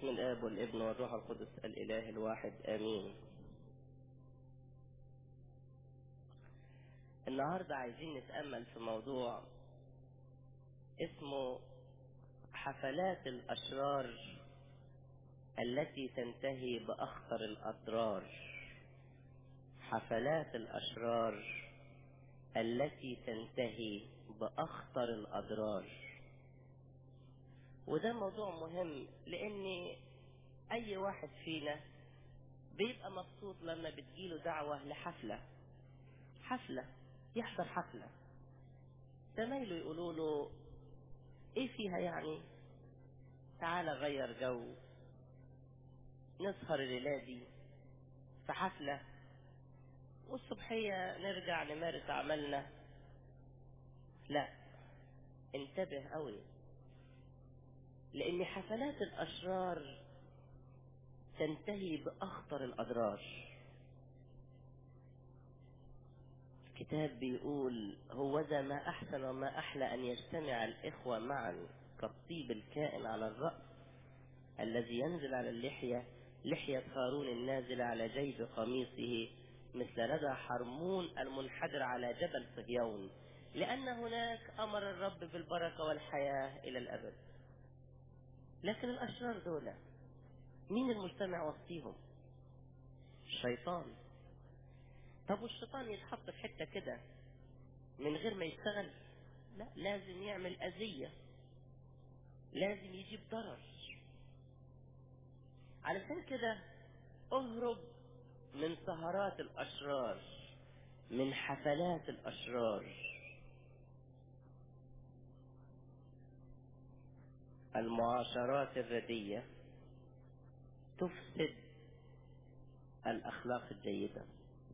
باسم الآب والابن والروح القدس الإله الواحد آمين النهاردة عايزين نتأمل في موضوع اسمه حفلات الأشرار التي تنتهي بأخطر الأضرار حفلات الأشرار التي تنتهي بأخطر الأضرار وده موضوع مهم لأن أي واحد فينا بيبقى مبسوط لما بتجيله دعوة لحفلة حفلة يحضر حفلة زمايله يقولوا له ايه فيها يعني تعالى غير جو نسهر الليلة دي في حفلة والصبحية نرجع نمارس عملنا لا انتبه قوي لان حفلات الاشرار تنتهي باخطر الاضرار الكتاب بيقول هو ذا ما احسن وما احلى ان يجتمع الاخوة معا كالطيب الكائن على الرأس الذي ينزل على اللحية لحية هارون النازلة على جيب قميصه مثل ردى حرمون المنحدر على جبل صهيون لأن هناك أمر الرب بالبركة والحياة إلى الأبد لكن الأشرار دول مين المجتمع وسطيهم الشيطان طب والشيطان يتحط في حتة كده من غير ما يشتغل لا لازم يعمل أذية لازم يجيب ضرر علشان كده اهرب من سهرات الأشرار من حفلات الأشرار المعاشرات الردية تفسد الأخلاق الجيدة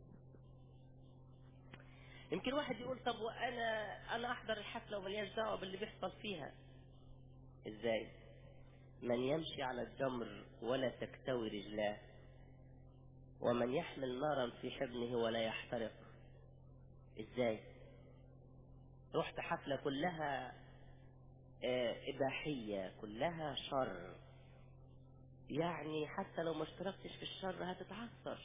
يمكن واحد يقول طب وأنا أنا أحضر الحفلة وملياش دعوة باللي بيحصل فيها إزاي؟ من يمشي على الجمر ولا تكتوي رجلاه ومن يحمل نارا في حضنه ولا يحترق ازاي رحت حفلة كلها إباحية كلها شر يعني حتى لو ما اشتركتش في الشر هتتعثر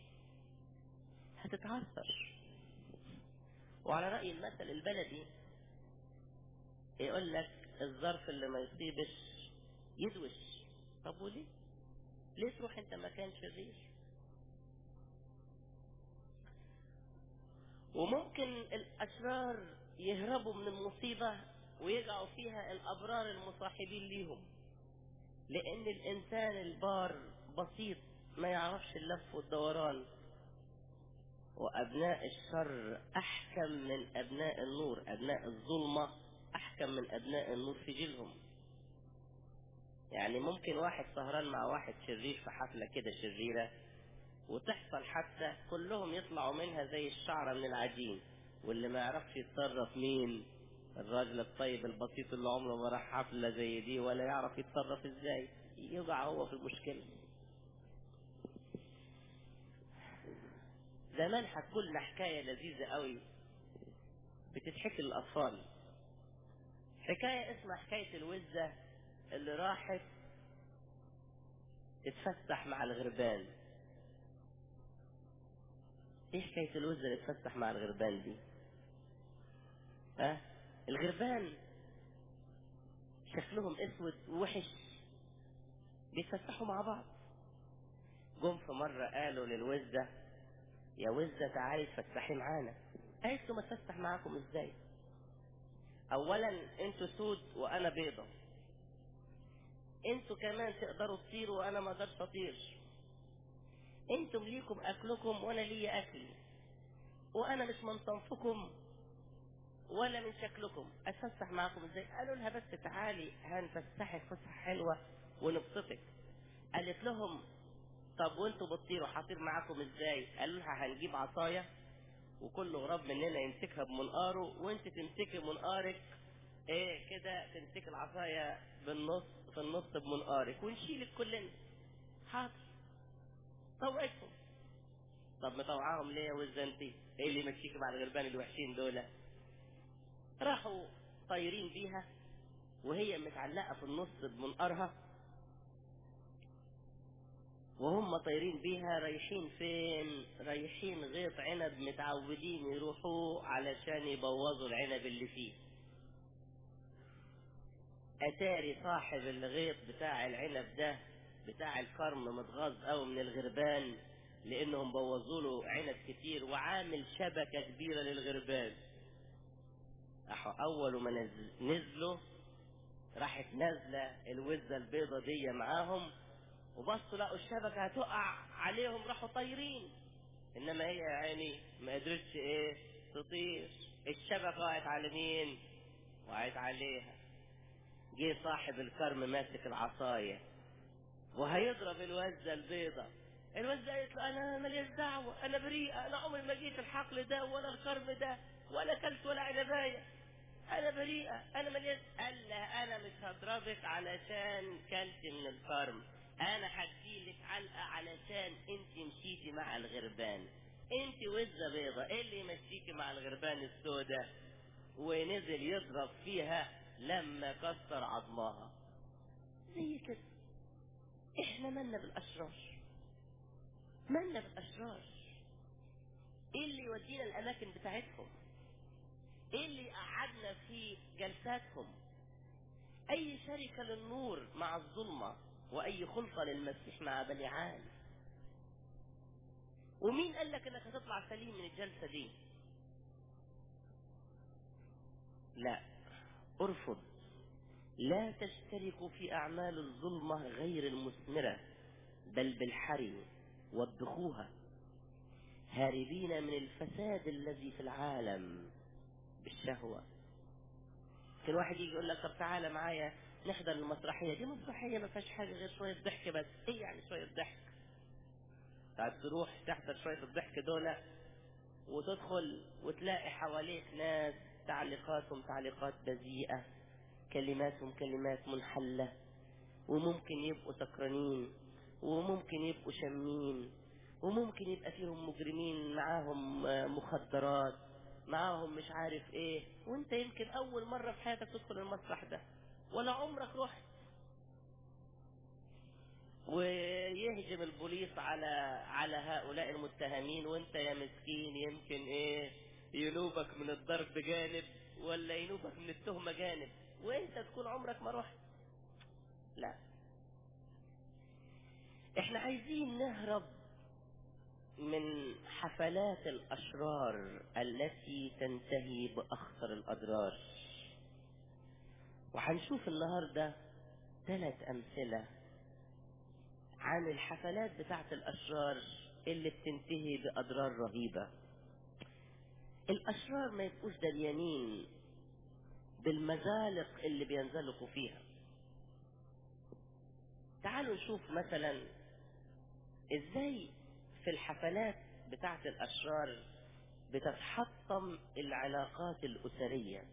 هتتعثر وعلى رأي المثل البلدي يقول لك الظرف اللي ما يصيبش يدوش طب وليه ليه تروح انت مكان شرير وممكن الأشرار يهربوا من المصيبة ويقعوا فيها الأبرار المصاحبين ليهم لأن الإنسان البار بسيط ما يعرفش اللف والدوران وأبناء الشر أحكم من أبناء النور أبناء الظلمة أحكم من أبناء النور في جيلهم يعني ممكن واحد سهران مع واحد شرير في حفلة كده شريرة وتحصل حتى كلهم يطلعوا منها زي الشعرة من العجين واللي ما يعرفش يتصرف مين الراجل الطيب البسيط اللي عمره ما راح حفلة زي دي ولا يعرف يتصرف ازاي يقع هو في المشكلة زمان حكوا لنا حكاية لذيذة قوي بتتحكي للأطفال حكاية اسمها حكاية الوزة اللي راحت تتفسح مع الغربان ايه حكاية الوزة اللي تفسح مع الغربان دي ها أه؟ الغربان شكلهم اسود ووحش بيتفسحوا مع بعض جم في مرة قالوا للوزة يا وزة تعالي تفسحي معانا قالت له ما تفسح معاكم ازاي اولا انتوا سود وانا بيضة انتوا كمان تقدروا تطيروا وانا ما اقدرش اطير انتم ليكم اكلكم وانا لي اكلي وانا مش من صنفكم ولا من شكلكم اتفسح معاكم ازاي قالوا لها بس تعالي هنفسحك فسحه حلوه ونبسطك قالت لهم طب وانتوا بتطيروا هطير معاكم ازاي قالوا لها هنجيب عصايه وكل غراب مننا يمسكها بمنقاره وانت تمسكي منقارك ايه كده تمسكي العصايه بالنص في النص بمنقارك ونشيلك كلنا حاضر طوعتهم طب مطوعاهم ليه يا وزة انت ايه اللي مشيكي مع الغربان الوحشين دول راحوا طايرين بيها وهي متعلقة في النص بمنقارها وهم طايرين بيها رايحين فين رايحين غيط عنب متعودين يروحوا علشان يبوظوا العنب اللي فيه اتاري صاحب الغيط بتاع العنب ده بتاع الكرم متغاظ قوي من الغربان لانهم بوظوا له عنب كتير وعامل شبكه كبيره للغربان اول ما نزل نزلوا راحت نازله الوزه البيضه دي معاهم وبصوا لقوا الشبكه هتقع عليهم راحوا طايرين انما هي يا عيني ما قدرتش ايه تطير الشبكه وقعت على مين وقعت عليها جه صاحب الكرم ماسك العصايه وهيضرب الوزه البيضه الوزه قالت له انا ماليش دعوه انا بريئه انا عمري ما جيت الحقل ده ولا الكرم ده ولا اكلت ولا عنبايه انا بريئه انا مليان قال لها انا مش هضربك علشان كلت من الكرم انا هديلك علقه علشان انت مشيتي مع الغربان انت وزه بيضه ايه اللي يمشيكي مع الغربان السوداء ونزل يضرب فيها لما كسر عظمها زي كده احنا مالنا بالاشرار مالنا بالاشرار ايه اللي يودينا الاماكن بتاعتهم ايه اللي قعدنا في جلساتهم اي شركة للنور مع الظلمة واي خلطة للمسيح مع بلعان ومين قال لك انك هتطلع سليم من الجلسة دي لا ارفض لا تشتركوا في اعمال الظلمة غير المثمرة بل بالحري وابخوها هاربين من الفساد الذي في العالم بالشهوة كل واحد يجي يقول لك طب تعالى معايا نحضر المسرحية دي مسرحية ما فيهاش حاجة غير شوية ضحك بس ايه يعني شوية ضحك طب تروح تحضر شوية الضحك دول وتدخل وتلاقي حواليك ناس تعليقاتهم تعليقات بذيئة كلماتهم كلمات منحلة وممكن يبقوا سكرانين وممكن يبقوا شامين وممكن يبقى فيهم مجرمين معاهم مخدرات معاهم مش عارف ايه وانت يمكن اول مرة في حياتك تدخل المسرح ده ولا عمرك رحت ويهجم البوليس على على هؤلاء المتهمين وانت يا مسكين يمكن ايه ينوبك من الضرب جانب ولا ينوبك من التهمة جانب وانت تكون عمرك ما رحت لا احنا عايزين نهرب من حفلات الأشرار التي تنتهي بأخطر الأضرار وهنشوف النهاردة ثلاث أمثلة عن الحفلات بتاعت الأشرار اللي بتنتهي بأضرار رهيبة الأشرار ما يبقوش دليانين بالمزالق اللي بينزلقوا فيها تعالوا نشوف مثلا ازاي في الحفلات بتاعت الأشرار بتتحطم العلاقات الأسرية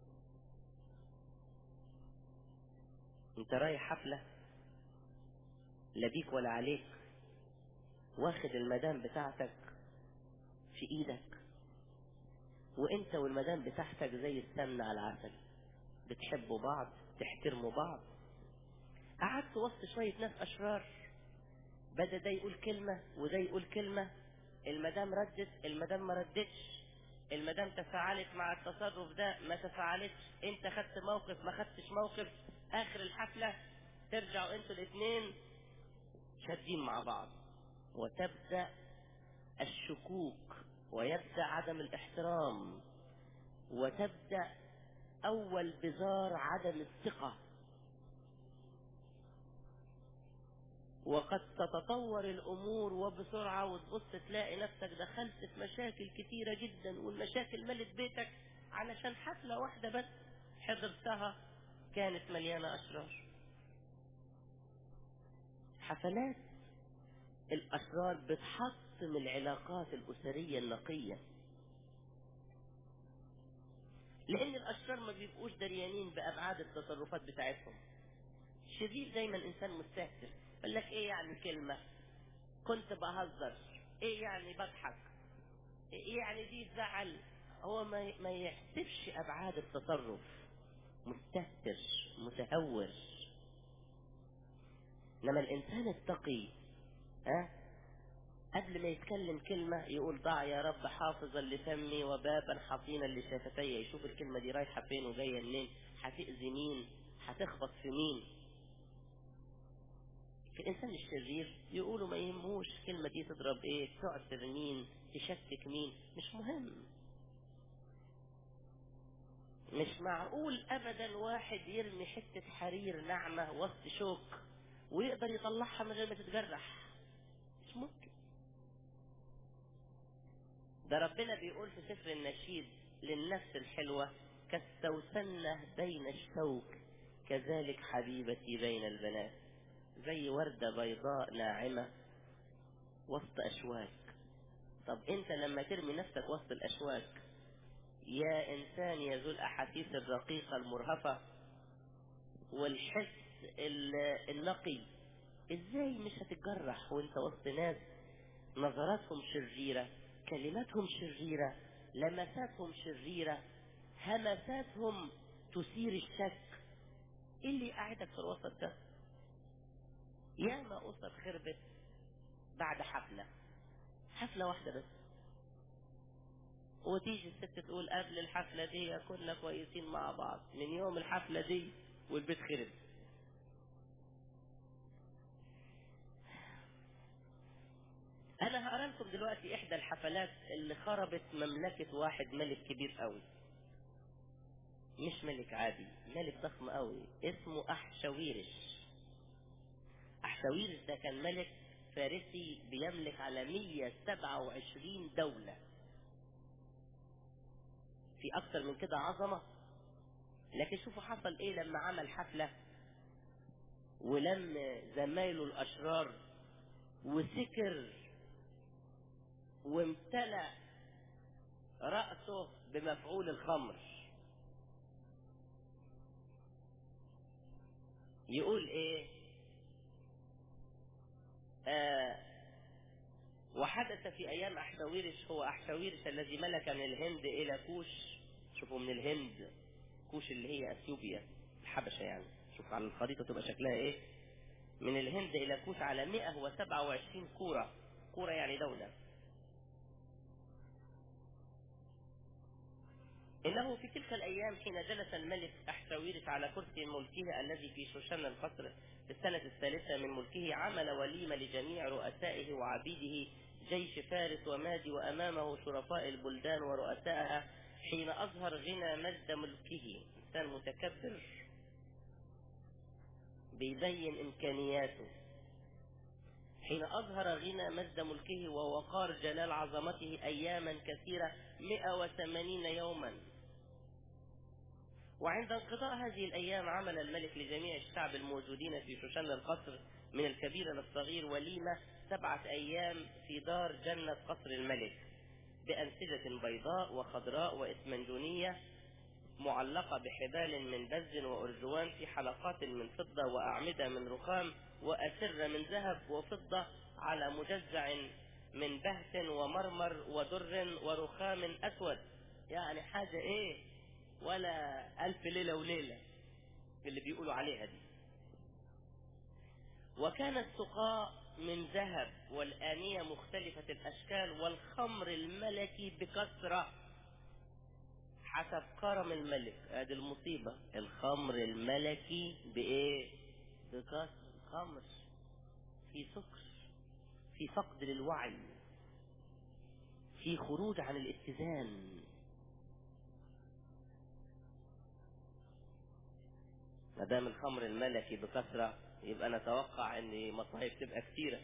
انت رايح حفلة لا بيك ولا عليك واخد المدام بتاعتك في ايدك وانت والمدام بتاعتك زي السمنة على العسل بتحبوا بعض تحترموا بعض قعدت وسط شوية ناس أشرار بدأ ده يقول كلمة وده يقول كلمة المدام ردت المدام ما ردتش المدام تفاعلت مع التصرف ده ما تفاعلتش انت خدت موقف ما خدتش موقف اخر الحفلة ترجعوا انتوا الاثنين شادين مع بعض وتبدأ الشكوك ويبدأ عدم الاحترام وتبدأ أول بذار عدم الثقة وقد تتطور الأمور وبسرعة وتبص تلاقي نفسك دخلت في مشاكل كتيرة جدا والمشاكل ملت بيتك علشان حفلة واحدة بس حضرتها كانت مليانة أشرار حفلات الأشرار بتحطم العلاقات الأسرية النقية لأن الأشرار ما بيبقوش دريانين بأبعاد التصرفات بتاعتهم الشرير دايما إنسان مستهتر يقول لك إيه يعني كلمة كنت بهزر إيه يعني بضحك إيه يعني دي زعل هو ما ما يحسبش أبعاد التصرف مستهتر متهور إنما الإنسان التقي ها قبل ما يتكلم كلمة يقول ضع يا رب حافظا لفمي وبابا حصينا لشفتي يشوف الكلمة دي رايحة فين وجاية منين هتأذي مين هتخبط في مين الإنسان الشرير يقولوا ما يهموش الكلمة دي تضرب إيه تعسر مين تشكك مين مش مهم مش معقول أبدا واحد يرمي حتة حرير ناعمة وسط شوك ويقدر يطلعها من غير ما تتجرح مش ممكن ده ربنا بيقول في سفر النشيد للنفس الحلوة كالسوسنة بين الشوك كذلك حبيبتي بين البنات زي وردة بيضاء ناعمة وسط أشواك طب انت لما ترمي نفسك وسط الأشواك يا إنسان يا ذو الأحاسيس الرقيقة المرهفة والحس النقي ازاي مش هتتجرح وانت وسط ناس نظراتهم شريرة كلماتهم شريرة لمساتهم شريرة همساتهم تثير الشك ايه اللي قاعدك في الوسط ده ياما أسر خربت بعد حفلة حفلة واحدة بس وتيجي الست تقول قبل الحفلة دي كنا كويسين مع بعض من يوم الحفلة دي والبيت خرب انا هقرا لكم دلوقتي احدى الحفلات اللي خربت مملكة واحد ملك كبير قوي مش ملك عادي ملك ضخم قوي اسمه احشاويرش احشاويرش ده كان ملك فارسي بيملك على 127 دولة في اكتر من كده عظمة لكن شوفوا حصل ايه لما عمل حفلة ولم زمايله الاشرار وسكر وامتلأ رأسه بمفعول الخمر يقول ايه آه وحدث في ايام احشاويرش هو احشاويرش الذي ملك من الهند الى كوش شوفوا من الهند كوش اللي هي اثيوبيا الحبشة يعني شوف على الخريطة تبقى شكلها ايه من الهند الى كوش على 127 كورة كورة يعني دولة إنه في تلك الأيام حين جلس الملك أحشاويرش على كرسي ملكه الذي في شوشان القصر في السنة الثالثة من ملكه عمل وليمة لجميع رؤسائه وعبيده جيش فارس ومادي وأمامه شرفاء البلدان ورؤسائها حين أظهر غنى مجد ملكه إنسان متكبر بيبين إمكانياته حين أظهر غنى مجد ملكه ووقار جلال عظمته أياما كثيرة 180 يوما وعند انقضاء هذه الأيام عمل الملك لجميع الشعب الموجودين في شوشان القصر من الكبير للصغير وليمة سبعة أيام في دار جنة قصر الملك بأنسجة بيضاء وخضراء وإسمنجونية معلقة بحبال من بز وأرجوان في حلقات من فضة وأعمدة من رخام وأسر من ذهب وفضة على مجزع من بهت ومرمر ودر ورخام أسود يعني حاجة إيه ولا ألف ليلة وليلة اللي بيقولوا عليها دي وكان السقاء من ذهب والآنية مختلفة الأشكال والخمر الملكي بكثرة حسب كرم الملك ادي المصيبة الخمر الملكي بايه بكثرة خمر في سكر في فقد للوعي في خروج عن الاتزان ما دام الخمر الملكي بكثرة يبقى نتوقع ان مصايب تبقى كثيرة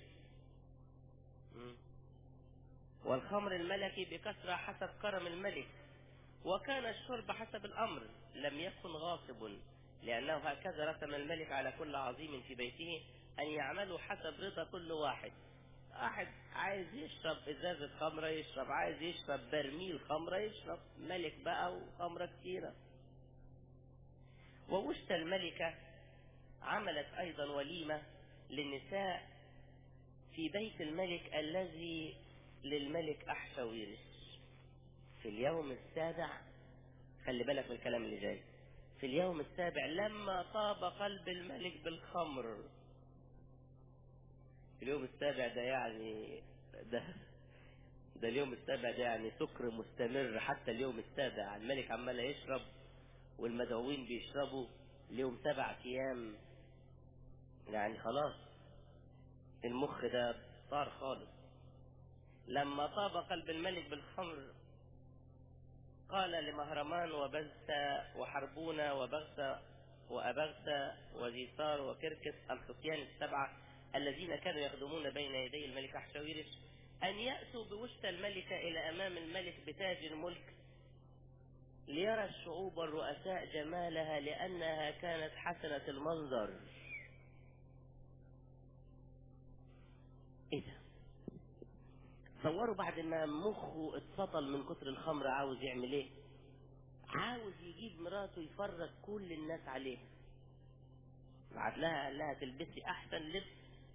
والخمر الملكي بكثرة حسب كرم الملك وكان الشرب حسب الأمر لم يكن غاصب لأنه هكذا رسم الملك على كل عظيم في بيته أن يعملوا حسب رضا كل واحد واحد عايز يشرب إزازة خمرة يشرب عايز يشرب برميل خمرة يشرب ملك بقى وخمرة كثيرة ووشت الملكة عملت أيضا وليمة للنساء في بيت الملك الذي للملك أحشاويرش في اليوم السابع خلي بالك من الكلام اللي جاي في اليوم السابع لما طاب قلب الملك بالخمر اليوم السابع ده يعني ده ده اليوم السابع ده يعني سكر مستمر حتى اليوم السابع الملك عمال يشرب والمدعوين بيشربوا اليوم سبع ايام يعني خلاص المخ ده صار خالص لما طاب قلب الملك بالخمر قال لمهرمان وبزة وحربونة وبغسة وأبغسة وزيثار وكركس الخصيان السبعة الذين كانوا يخدمون بين يدي الملك أحشاويرش أن يأتوا بوشت الملكة إلى أمام الملك بتاج الملك ليرى الشعوب والرؤساء جمالها لأنها كانت حسنة المنظر إيه ده؟ تصوروا بعد ما مخه اتسطل من كتر الخمر عاوز يعمل ايه عاوز يجيب مراته يفرج كل الناس عليه بعت لها قال لها تلبسي احسن لبس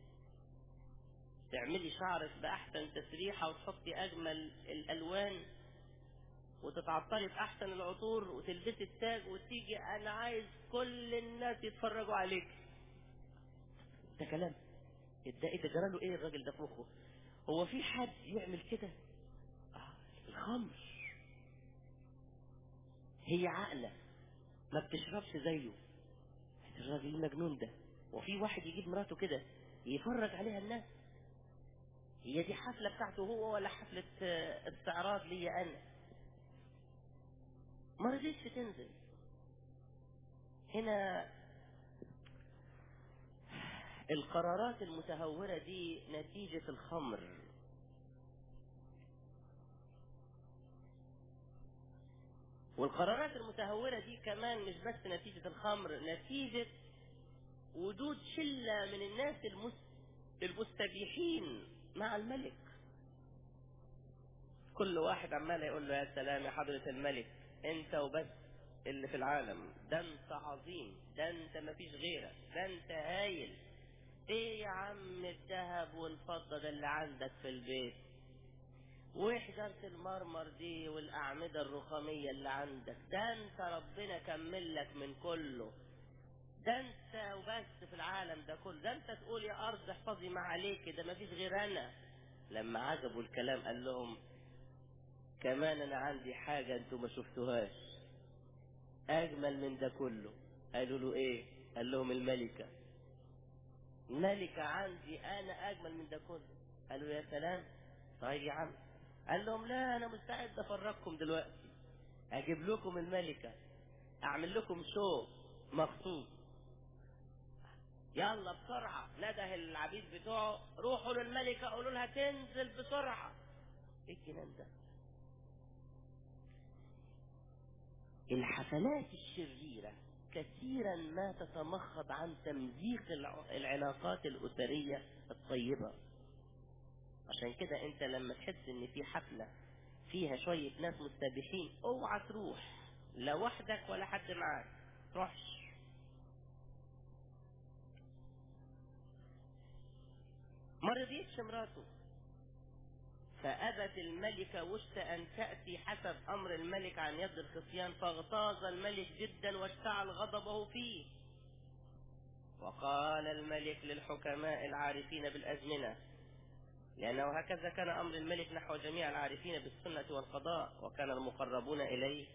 تعملي شعرك باحسن تسريحه وتحطي اجمل الالوان وتتعطري باحسن العطور وتلبسي التاج وتيجي انا عايز كل الناس يتفرجوا عليك ده كلام ده ايه ده جراله ايه الراجل ده في مخه هو في حد يعمل كده آه الخمر هي عاقله ما بتشربش زيه الراجل المجنون ده وفي واحد يجيب مراته كده يفرج عليها الناس هي دي حفله بتاعته هو ولا حفله استعراض ليا انا ما رضيتش تنزل هنا القرارات المتهورة دي نتيجة الخمر والقرارات المتهورة دي كمان مش بس نتيجة الخمر نتيجة وجود شلة من الناس المستبيحين مع الملك كل واحد عمال يقول له يا سلام يا حضرة الملك انت وبس اللي في العالم ده انت عظيم ده انت مفيش غيرك ده انت هايل ايه يا عم الذهب والفضة ده اللي عندك في البيت وحجرة المرمر دي والأعمدة الرخامية اللي عندك ده انت ربنا كمل لك من كله ده انت وبس في العالم ده كله ده انت تقول يا أرض احفظي ما عليك ده مفيش غير أنا لما عجبوا الكلام قال لهم كمان أنا عندي حاجة انتوا ما شفتوهاش أجمل من ده كله قالوا له إيه قال لهم الملكة ملكة عندي أنا أجمل من ده كله قالوا يا سلام طيب يا عم قال لهم لا أنا مستعد أفرجكم دلوقتي أجيب لكم الملكة أعمل لكم شو مخصوص يلا بسرعة نده العبيد بتوعه روحوا للملكة قولوا لها تنزل بسرعة ايه الجنان ده الحفلات الشريرة كثيرا ما تتمخض عن تمزيق العلاقات الأسرية الطيبة عشان كده انت لما تحس ان في حفلة فيها شوية ناس مستبيحين اوعى تروح لا وحدك ولا حد معاك تروحش ما رضيتش مراته فأبت الملكة وشت أن تأتي حسب أمر الملك عن يد الخصيان فاغتاظ الملك جدا واشتعل غضبه فيه وقال الملك للحكماء العارفين بالأزمنة لأنه هكذا كان أمر الملك نحو جميع العارفين بالسنة والقضاء وكان المقربون إليه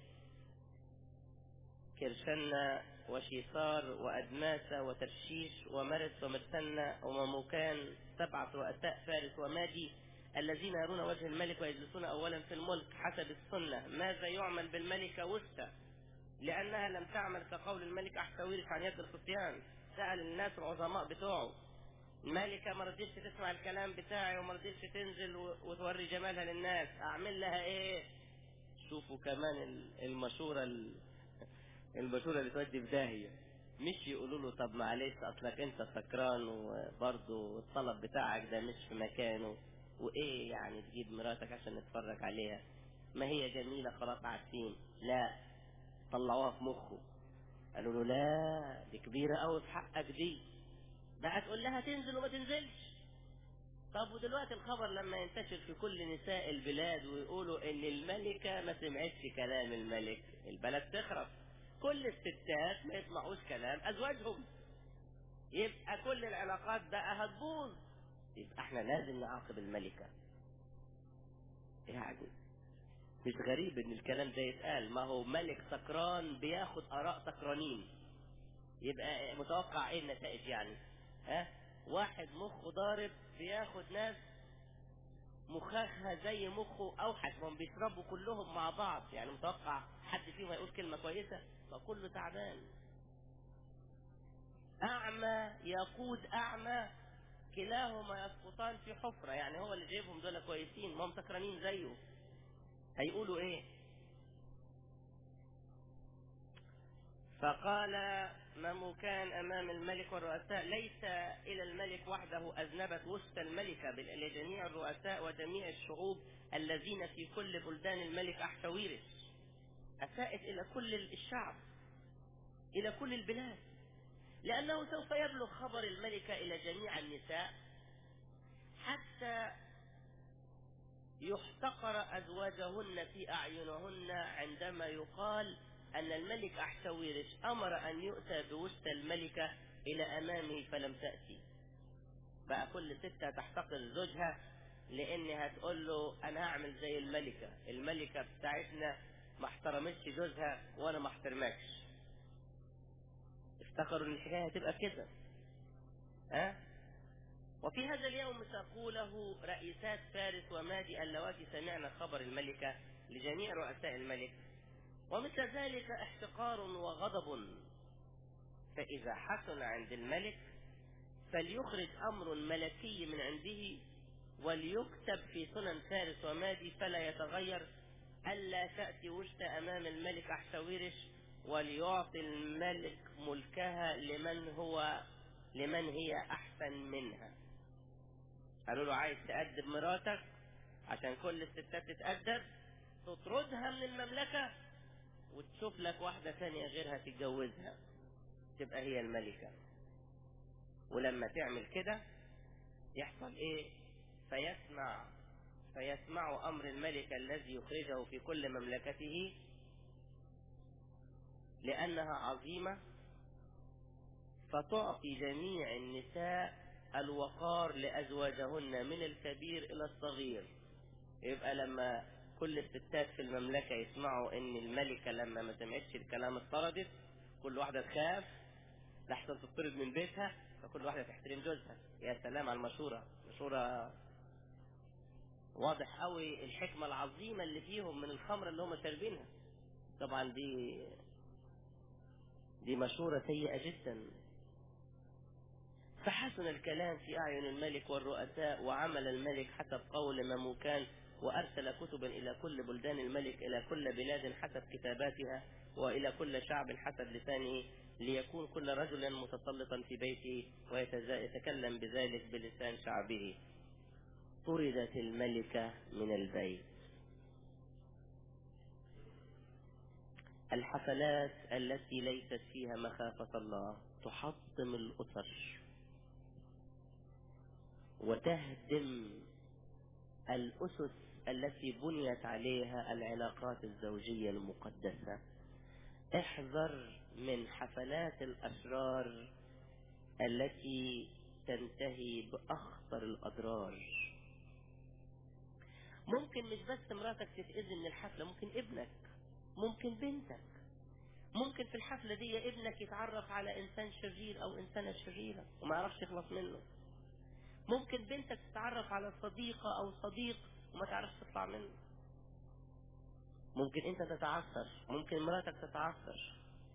كرشنا وشيصار وأدماسة وترشيش ومرس ومرسنة ومموكان سبعة رؤساء فارس ومادي الذين يرون وجه الملك ويجلسون أولا في الملك حسب السنة ماذا يعمل بالملكة وسطى لأنها لم تعمل كقول الملك أحتويرس عن يد الخصيان سأل الناس العظماء بتوعه الملكة ما رضيتش تسمع الكلام بتاعي وما رضيتش تنزل وتوري جمالها للناس أعمل لها إيه شوفوا كمان المشورة المشورة اللي تودي في داهية مش يقولوا له طب معلش اصلك انت سكران وبرضه الطلب بتاعك ده مش في مكانه وايه يعني تجيب مراتك عشان نتفرج عليها ما هي جميلة خلاص عارفين لا طلعوها في مخه قالوا له لا دي كبيرة قوي في حقك دي بقى تقول لها تنزل وما تنزلش طب ودلوقتي الخبر لما ينتشر في كل نساء البلاد ويقولوا ان الملكة ما سمعتش كلام الملك البلد تخرب كل الستات ما يسمعوش كلام ازواجهم يبقى كل العلاقات بقى هتبوظ يبقى احنا لازم نعاقب الملكة يعني مش غريب ان الكلام ده يتقال ما هو ملك سكران بياخد اراء سكرانين يبقى متوقع ايه النتائج يعني ها واحد مخه ضارب بياخد ناس مخها زي مخه اوحش ما هم بيشربوا كلهم مع بعض يعني متوقع حد فيهم هيقول كلمه كويسه فكله تعبان اعمى يقود اعمى كلاهما يسقطان في حفره يعني هو اللي جايبهم دول كويسين ما هم سكرانين زيه هيقولوا ايه فقال مموكان امام الملك والرؤساء ليس الى الملك وحده اذنبت وسط الملكه بل الى جميع الرؤساء وجميع الشعوب الذين في كل بلدان الملك احشويرش اساءت الى كل الشعب الى كل البلاد لانه سوف يبلغ خبر الملكه الى جميع النساء حتى يحتقر ازواجهن في اعينهن عندما يقال أن الملك أحشويرش أمر أن يؤتى بوسط الملكة إلى أمامه فلم تأتي بقى كل ستة تحتقر زوجها لأن هتقول له أنا هعمل زي الملكة الملكة بتاعتنا ما احترمتش جوزها وأنا ما احترمكش افتكروا ان الحكاية هتبقى كده ها وفي هذا اليوم تقوله رئيسات فارس ومادي اللواتي سمعنا خبر الملكة لجميع رؤساء الملك ومثل ذلك احتقار وغضب فإذا حسن عند الملك فليخرج أمر ملكي من عنده وليكتب في سنن فارس ومادي فلا يتغير ألا تأتي وشت أمام الملك أحشويرش وليعطي الملك ملكها لمن هو لمن هي أحسن منها قالوا له عايز تأدب مراتك عشان كل الستات تتأدب تطردها من المملكة وتشوف لك واحدة ثانية غيرها تتجوزها تبقى هي الملكة ولما تعمل كده يحصل ايه فيسمع فيسمع امر الملك الذي يخرجه في كل مملكته لانها عظيمة فتعطي جميع النساء الوقار لازواجهن من الكبير الى الصغير يبقى لما كل الستات في المملكة يسمعوا ان الملكة لما ما سمعتش الكلام اتطردت كل واحدة تخاف لحسن تطرد من بيتها فكل واحدة تحترم جوزها يا سلام على المشورة مشورة واضح قوي الحكمة العظيمة اللي فيهم من الخمرة اللي هم شاربينها طبعا دي دي مشورة سيئة جدا فحسن الكلام في أعين الملك والرؤساء وعمل الملك حسب قول مموكان وأرسل كتبا إلى كل بلدان الملك إلى كل بلاد حسب كتاباتها وإلى كل شعب حسب لسانه ليكون كل رجل متسلطا في بيته ويتكلم بذلك بلسان شعبه طردت الملكة من البيت الحفلات التي ليست فيها مخافة الله تحطم الأسر وتهدم الأسس التي بنيت عليها العلاقات الزوجية المقدسة احذر من حفلات الأشرار التي تنتهي بأخطر الأضرار ممكن مش بس مراتك تتأذي من الحفلة ممكن ابنك ممكن بنتك ممكن في الحفلة دي ابنك يتعرف على إنسان شرير أو إنسانة شريرة وما يعرفش يخلص منه ممكن بنتك تتعرف على صديقة أو صديق وما تعرفش تطلع منه ممكن انت تتعثر ممكن مراتك تتعثر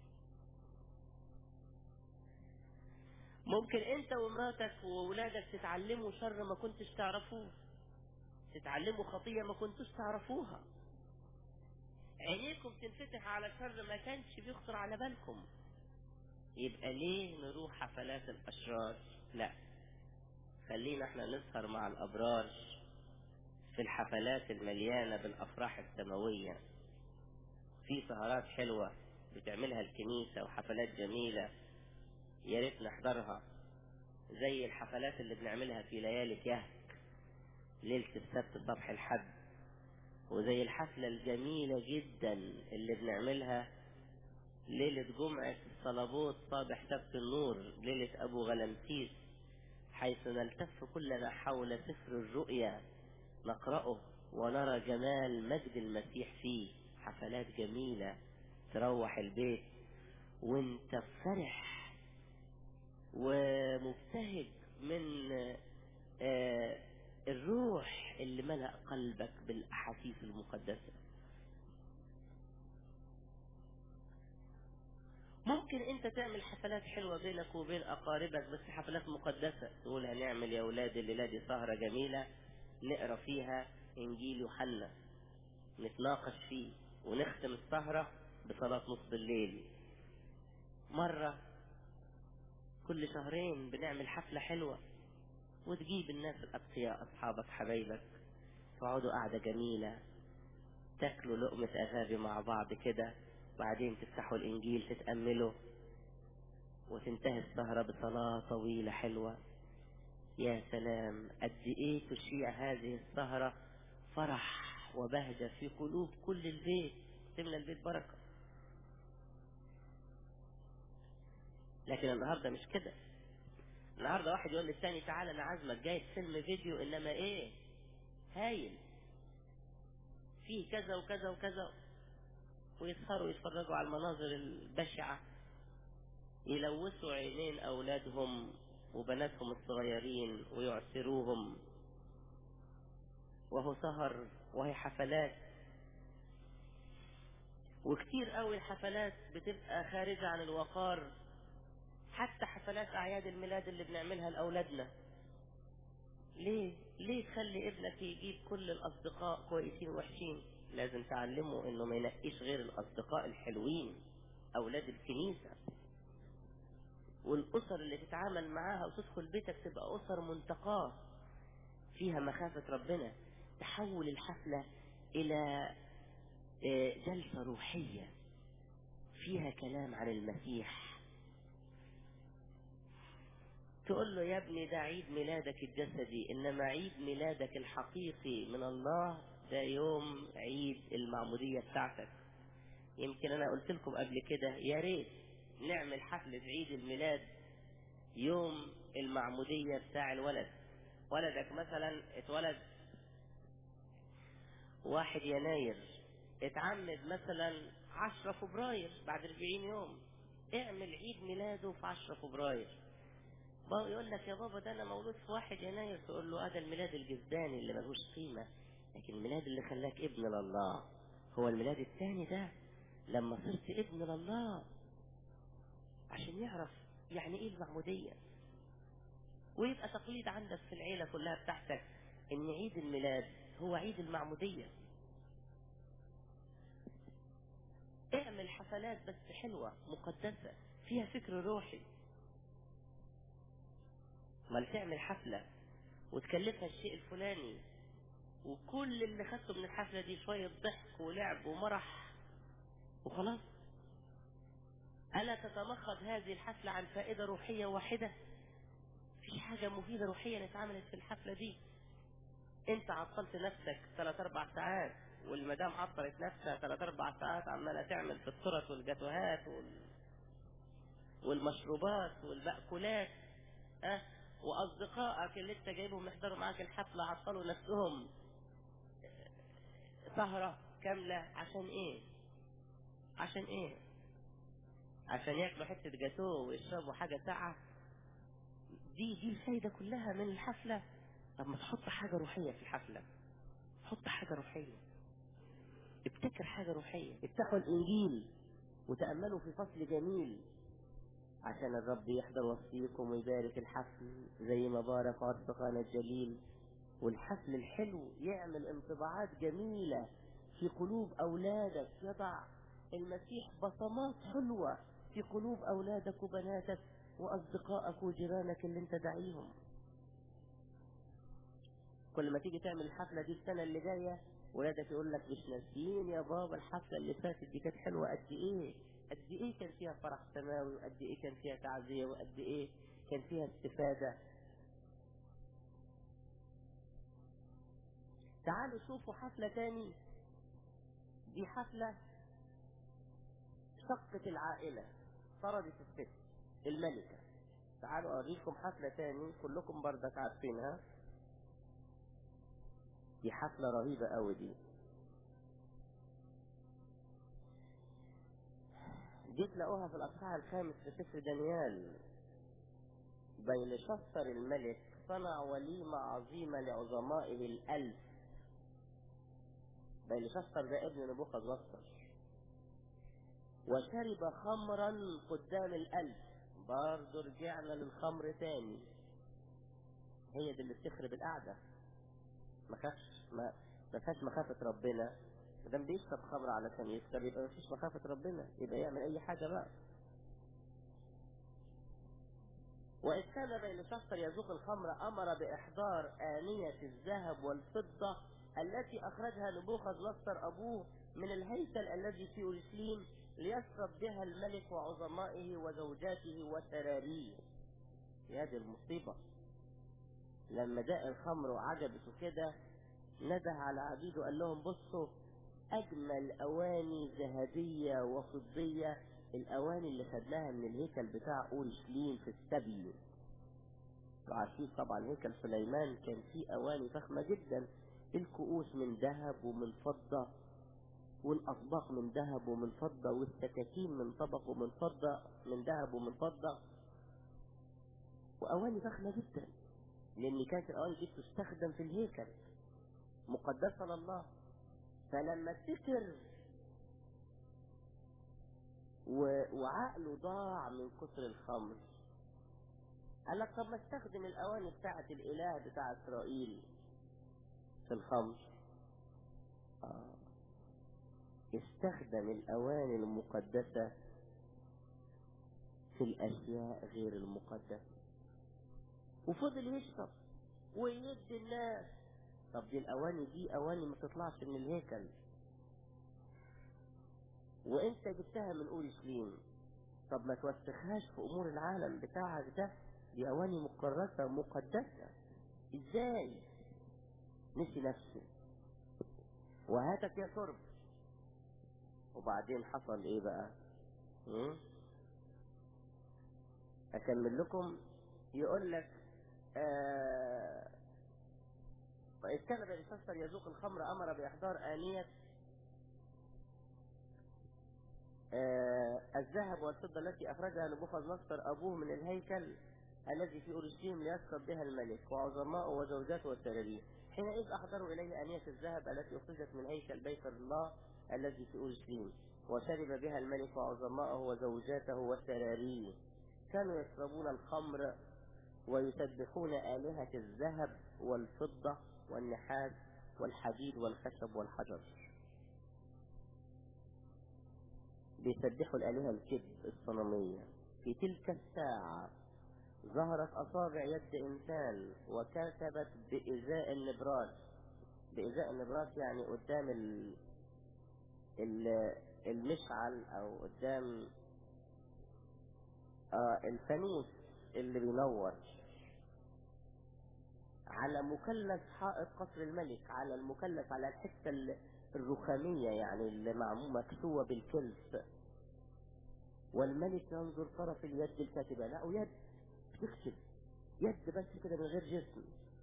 ممكن انت ومراتك وولادك تتعلموا شر ما كنتش تعرفوه تتعلموا خطية ما كنتوش تعرفوها عينيكم تنفتح على شر ما كانش بيخطر على بالكم يبقى ليه نروح حفلات الأشرار لا خلينا احنا نسهر مع الأبرار في الحفلات المليانة بالأفراح السماوية في سهرات حلوة بتعملها الكنيسة وحفلات جميلة يا ريت نحضرها زي الحفلات اللي بنعملها في ليالي كهك ليلة السبت صبح الحد وزي الحفلة الجميلة جدا اللي بنعملها ليلة جمعة الصلابوت صابح سبت النور ليلة أبو غلمسيس حيث نلتف كلنا حول سفر الرؤيا نقرأه ونرى جمال مجد المسيح فيه حفلات جميلة تروح البيت وانت فرح ومبتهج من آه الروح اللي ملأ قلبك بالأحاسيس المقدسة ممكن انت تعمل حفلات حلوة بينك وبين اقاربك بس حفلات مقدسة تقول هنعمل يا اولاد الليلة دي سهرة جميلة نقرا فيها انجيل يوحنا نتناقش فيه ونختم السهرة بصلاة نص الليل مرة كل شهرين بنعمل حفلة حلوة وتجيب الناس الأتقياء أصحابك حبايبك تقعدوا قعدة جميلة تاكلوا لقمة أغابي مع بعض كده بعدين تفتحوا الإنجيل تتأملوا وتنتهي السهرة بصلاة طويلة حلوة يا سلام قد إيه تشيع هذه السهرة فرح وبهجة في قلوب كل البيت تملى البيت بركة لكن النهاردة مش كده النهاردة واحد يقول للتاني تعالى أنا عازمك جايب فيلم فيديو إنما إيه هايل فيه كذا وكذا وكذا ويسهروا يتفرجوا على المناظر البشعة يلوثوا عينين أولادهم وبناتهم الصغيرين ويعسروهم وهو سهر وهي حفلات وكتير قوي الحفلات بتبقى خارجة عن الوقار حتى حفلات أعياد الميلاد اللي بنعملها لأولادنا ليه؟ ليه تخلي ابنك يجيب كل الأصدقاء كويسين وحشين؟ لازم تعلمه إنه ما ينقيش غير الأصدقاء الحلوين أولاد الكنيسة والأسر اللي تتعامل معاها وتدخل بيتك تبقى أسر منتقاة فيها مخافة ربنا تحول الحفلة إلى جلسة روحية فيها كلام عن المسيح تقول له يا ابني ده عيد ميلادك الجسدي إنما عيد ميلادك الحقيقي من الله ده يوم عيد المعمودية بتاعتك يمكن أنا قلت لكم قبل كده يا ريت نعمل حفلة عيد الميلاد يوم المعمودية بتاع الولد ولدك مثلا اتولد واحد يناير اتعمد مثلا عشرة فبراير بعد 40 يوم اعمل عيد ميلاده في عشرة فبراير بابا يقول لك يا بابا ده انا مولود في واحد يناير تقول له هذا الميلاد الجسداني اللي ملوش قيمة لكن الميلاد اللي خلاك ابن لله هو الميلاد الثاني ده لما صرت ابن لله عشان يعرف يعني ايه المعمودية ويبقى تقليد عندك في العيلة كلها بتاعتك ان عيد الميلاد هو عيد المعمودية اعمل حفلات بس حلوة مقدسة فيها فكر روحي ما تعمل حفلة وتكلفها الشيء الفلاني وكل اللي خدته من الحفلة دي شوية ضحك ولعب ومرح وخلاص ألا تتمخض هذه الحفلة عن فائدة روحية واحدة مفيش حاجة مفيدة روحية اتعملت في الحفلة دي انت عطلت نفسك ثلاث اربع ساعات والمدام عطلت نفسها ثلاث اربع ساعات عمالة تعمل في الترط والجاتوهات وال... والمشروبات والمأكولات اه واصدقائك اللي انت جايبهم يحضروا معاك الحفلة عطلوا نفسهم سهرة كاملة عشان ايه عشان ايه عشان ياكلوا حتة جاتوه ويشربوا حاجة ساعة دي دي الفايدة كلها من الحفلة طب ما تحط حاجة روحية في الحفلة حط حاجة روحية ابتكر حاجة روحية افتحوا الإنجيل وتأملوا في فصل جميل عشان الرب يحضر وسطيكم ويبارك الحفل زي ما بارك أصدقائنا الجليل والحفل الحلو يعمل انطباعات جميلة في قلوب أولادك يضع المسيح بصمات حلوة في قلوب أولادك وبناتك وأصدقائك وجيرانك اللي انت داعيهم كل ما تيجي تعمل الحفلة دي السنة اللي جاية ولادك يقول لك مش ناسيين يا بابا الحفلة اللي فاتت دي كانت حلوة قد ايه قد ايه كان فيها فرح سماوي وقد ايه كان فيها تعزية وقد ايه كان فيها استفادة تعالوا شوفوا حفلة تاني دي حفلة شقة العائلة طردت الست الملكة تعالوا اوريكم حفلة تاني كلكم بردك عارفينها دي حفلة رهيبة قوي دي دي تلاقوها في الاصحاح الخامس في سفر دانيال بين شفر الملك صنع وليمة عظيمة لعظمائه الألف بين شفر ده ابن نبوخذ نصر وشرب خمرا قدام الألف برضه رجعنا للخمر تاني هي دي اللي بتخرب القعدة ما خافش ما ما فيهاش مخافة ربنا ما دام بيشرب خمر علشان يسكر يبقى ما فيش مخافة ربنا يبقى يعمل أي حاجة بقى وإذ كان بين شخصر يذوق الخمر أمر بإحضار آنية الذهب والفضة التي أخرجها نبوخذ نصر أبوه من الهيكل الذي في أورشليم ليشرب بها الملك وعظمائه وزوجاته وسراريه في هذه المصيبة لما داء الخمر وعجبته كده نده على عبيده قال لهم بصوا أجمل أواني ذهبية وفضية الأواني اللي خدناها من الهيكل بتاع أورشليم في السبي وعارفين طبعا هيكل سليمان كان فيه أواني فخمة جدا الكؤوس من ذهب ومن فضة والأطباق من ذهب ومن فضة والسكاكين من طبق ومن فضة من ذهب ومن فضة وأواني فخمة جدا لأن كانت الأواني دي بتستخدم في الهيكل مقدسة لله فلما افتكر و... وعقله ضاع من كثر الخمر قال لك طب ما استخدم الاواني بتاعة الاله بتاع اسرائيل في الخمر آه. استخدم الاواني المقدسة في الاشياء غير المقدسة وفضل يشرب ويدي الناس طب دي الاواني دي اواني ما تطلعش من الهيكل وانت جبتها من اورشليم طب ما توسخهاش في امور العالم بتاعك ده دي اواني مكرسة مقدسة ازاي نسي نفسه وهاتك يا شرب وبعدين حصل ايه بقى م? اكمل لكم يقول لك آه وإذ كان بني يذوق الخمر أمر بإحضار آنية آه الذهب والفضة التي أخرجها نبوخذ نصر أبوه من الهيكل الذي في أورشليم ليسكب بها الملك وعظماؤه وزوجاته والسراريه حينئذ أحضروا إليه آنية الذهب التي أخرجت من هيكل بيت الله الذي في أورشليم وشرب بها الملك وعظماؤه وزوجاته والسراريه كانوا يشربون الخمر ويسبحون آلهة الذهب والفضة والنحاس والحديد والخشب والحجر بيسبحوا الآلهة الكذب الصنمية في تلك الساعة ظهرت أصابع يد إنسان وكتبت بإزاء النبراس بإزاء النبراس يعني قدام ال... ال... المشعل أو قدام آه الفانوس اللي بينور على مثلث حائط قصر الملك على المثلث على الحته الرخاميه يعني اللي معموله مكسوه بالكلس والملك ينظر طرف اليد الكاتبه لا يد بتكتب يد بس كده من غير جسم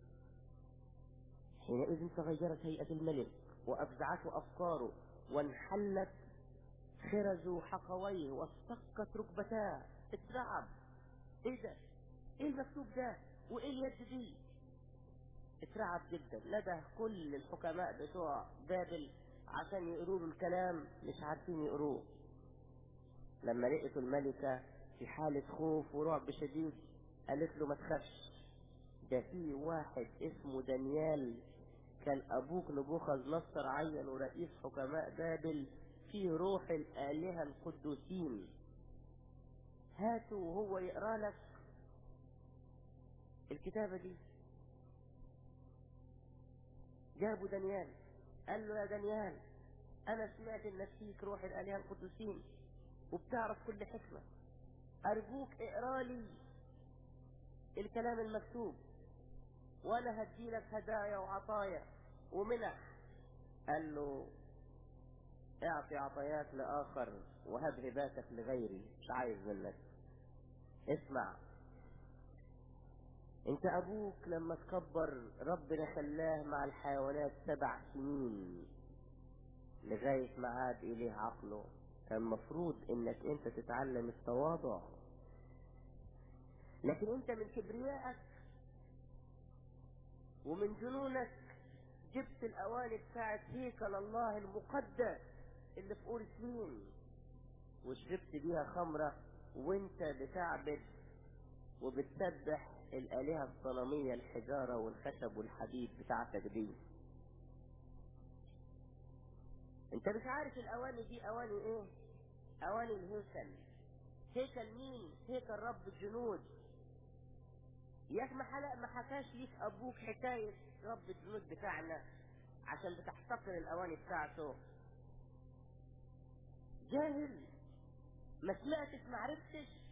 حينئذ تغيرت هيئة الملك وأفزعته أفكاره وانحلت خرز حقويه واصطكت ركبتاه اترعب ايه ده ايه المكتوب ده وايه اليد دي اترعب جدا لدى كل الحكماء بتوع بابل عشان يقروا له الكلام مش عارفين يقروه لما لقيته الملكة في حالة خوف ورعب شديد قالت له ما تخافش ده في واحد اسمه دانيال كان ابوك نبوخذ نصر عين رئيس حكماء بابل فيه روح الآلهة القدوسين هاته وهو يقرا لك الكتابة دي جابوا دانيال قال له يا دانيال انا سمعت انك فيك روح الالهه القدوسين وبتعرف كل حكمه ارجوك اقرا لي الكلام المكتوب وانا هدي لك هدايا وعطايا ومنح قال له اعطي عطاياك لاخر وهب هباتك لغيري مش عايز منك اسمع انت ابوك لما تكبر ربنا خلاه مع الحيوانات سبع سنين لغاية ما عاد اليه عقله كان مفروض انك انت تتعلم التواضع لكن انت من كبريائك ومن جنونك جبت الاواني بتاعت هيكل الله المقدس اللي في اورشليم وشربت بيها خمرة وانت بتعبد وبتسبح الالهة الصنمية الحجارة والخشب والحديد بتاعتك دي انت مش عارف الاواني دي اواني ايه اواني الهيكل هيكل مين هيكل رب الجنود يا اخي ما حلق ما حكاش ليك ابوك حكاية رب الجنود بتاعنا عشان بتحتقر الاواني بتاعته جاهل ما سمعتش ما عرفتش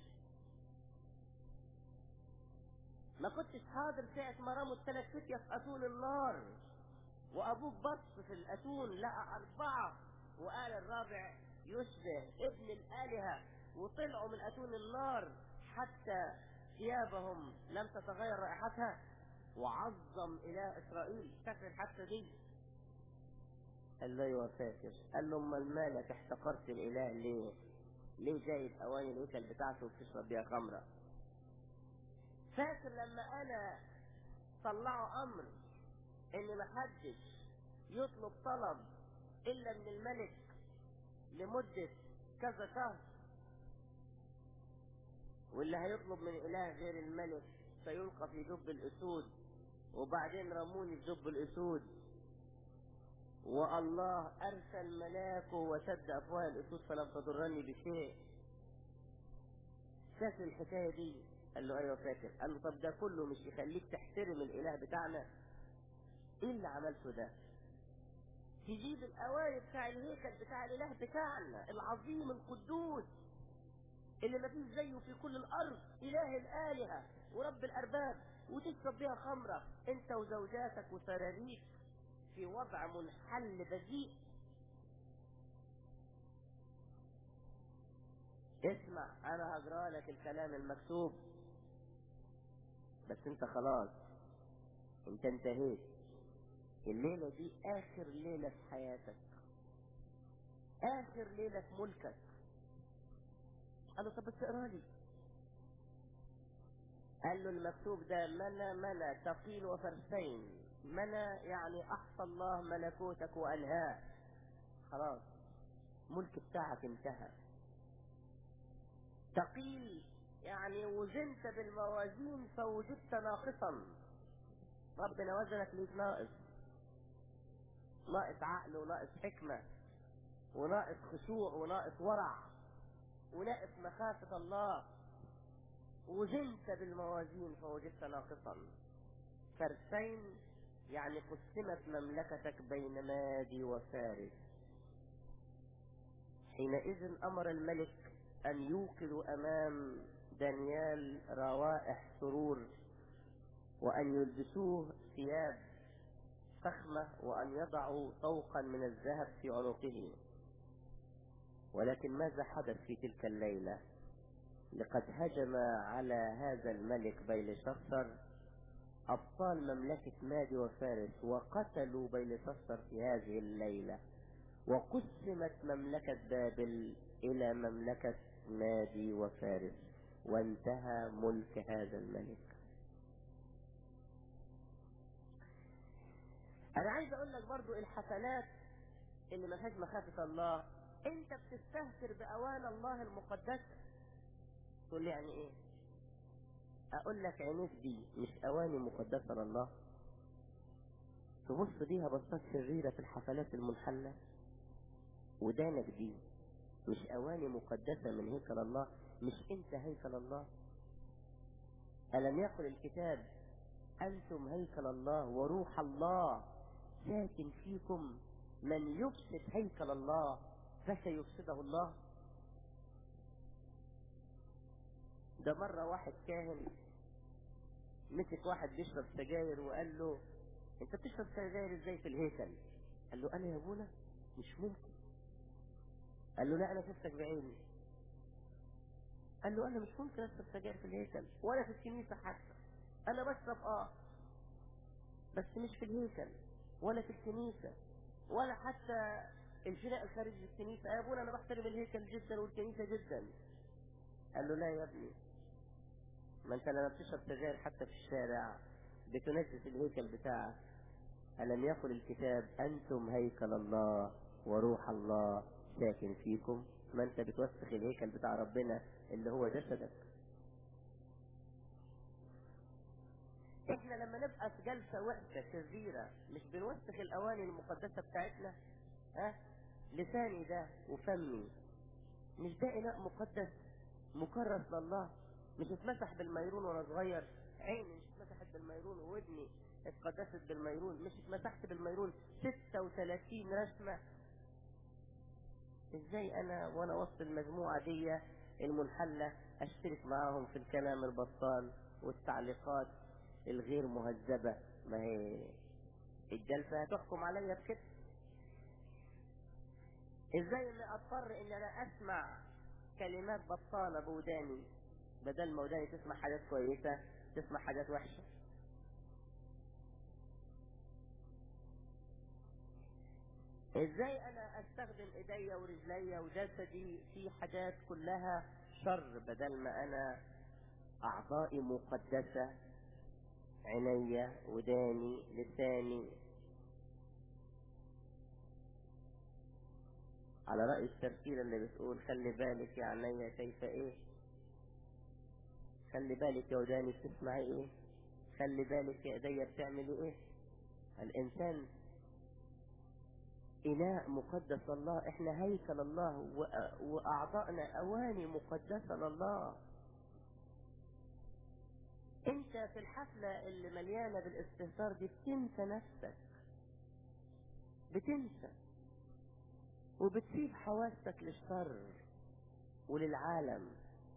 ما كنتش حاضر ساعة ما رموا الثلاث فتية في اتون النار وابوك بص في الاتون لقى اربعة وقال الرابع يشبه ابن الالهة وطلعوا من اتون النار حتى ثيابهم لم تتغير رائحتها وعظم اله اسرائيل فاكر الحادثة دي قال له ايوه فاكر قال له امال مالك احتقرت الاله ليه ليه جايب اواني الهيكل بتاعته وبتشرب بيها خمره فاكر لما انا طلعوا امر ان محدش يطلب طلب الا من الملك لمدة كذا شهر واللي هيطلب من اله غير الملك سيلقى في دب الاسود وبعدين رموني في دب الاسود والله ارسل ملاكه وسد افواه الاسود فلم تضرني بشيء فاكر الحكايه دي قال له ايوه فاكر قال له طب ده كله مش يخليك تحترم الاله بتاعنا ايه اللي عملته ده تجيب الاواني بتاع الهيكل بتاع الاله بتاعنا العظيم القدوس اللي ما فيش زيه في كل الارض اله الالهه ورب الارباب وتشرب بيها خمره انت وزوجاتك وسراريك في وضع منحل بذيء اسمع انا هقرا لك الكلام المكتوب بس انت خلاص انت انتهيت الليلة دي اخر ليلة في حياتك اخر ليلة في ملكك قال له طب بس اقرا لي قال له المكتوب ده منى منى ثقيل وفرسين منى يعني احصى الله ملكوتك وانهاه خلاص ملك بتاعك انتهى ثقيل يعني وزنت بالموازين فوجدت ناقصا ربنا وزنك ليك ناقص ناقص عقل وناقص حكمة وناقص خشوع وناقص ورع وناقص مخافة الله وزنت بالموازين فوجدت ناقصا فرسين يعني قسمت مملكتك بين مادي وفارس حينئذ أمر الملك أن يوقظوا أمام دانيال روائح سرور وأن يلبسوه ثياب فخمة وأن يضعوا طوقا من الذهب في عنقه ولكن ماذا حدث في تلك الليلة لقد هجم على هذا الملك بيلشصر أبطال مملكة مادي وفارس وقتلوا بيلشصر في هذه الليلة وقسمت مملكة بابل إلى مملكة مادي وفارس وانتهى ملك هذا الملك أنا عايز أقول لك برضو الحسنات اللي ما فيهاش مخافة الله أنت بتستهتر بأوان الله المقدسة تقول لي يعني إيه؟ أقول لك عينيك دي مش أواني مقدسة لله تبص بيها بصات شريرة في الحفلات المنحلة ودانك دي مش أواني مقدسة من هيكل الله مش أنت هيكل الله ألم يقل الكتاب أنتم هيكل الله وروح الله ساكن فيكم من يفسد هيكل الله فسيفسده الله ده مرة واحد كاهن مسك واحد بيشرب سجاير وقال له انت بتشرب سجاير ازاي في الهيكل قال له انا يا ابونا مش ممكن قال له لا انا شفتك بعيني قال له انا مش ممكن اشرب سجاير في الهيكل ولا في الكنيسه حتى انا بشرب اه بس مش في الهيكل ولا في الكنيسة ولا حتى الفناء الخارجي الكنيسة يا ابونا انا بحترم الهيكل جدا والكنيسة جدا قال له لا يا ابني ما انت لما بتشرب سجاير حتى في الشارع بتنجس الهيكل بتاعك ألم يقل الكتاب أنتم هيكل الله وروح الله ساكن فيكم ما انت بتوسخ الهيكل بتاع ربنا اللي هو جسدك احنا لما نبقى في جلسة وقفة شريرة مش بنوسخ الاواني المقدسة بتاعتنا ها لساني ده وفمي مش ده اناء مقدس مكرس لله مش اتمسح بالميرون وانا صغير عيني مش اتمسحت بالميرون وودني اتقدست بالميرون مش اتمسحت بالميرون 36 رسمة ازاي انا وانا وسط المجموعة دي المنحلة اشترك معاهم في الكلام البطال والتعليقات الغير مهذبة ما هي الجلسة هتحكم عليا بكده ازاي اني اضطر ان انا اسمع كلمات بطالة بوداني بدل ما وداني تسمع حاجات كويسة تسمع حاجات وحشة ازاي انا استخدم ايديا ورجليا وجسدي في حاجات كلها شر بدل ما انا اعضائي مقدسة عينيا وداني لساني على رأي التفسير اللي بتقول خلي بالك يا عينيا كيف ايه خلي بالك يا وداني بتسمعي ايه خلي بالك يا ايديا بتعملي ايه الانسان إناء مقدس الله إحنا هيكل الله وأ- وأعضائنا أواني مقدسة لله أنت في الحفلة اللي مليانة بالاستهتار دي بتنسى نفسك بتنسى وبتسيب حواسك للشر وللعالم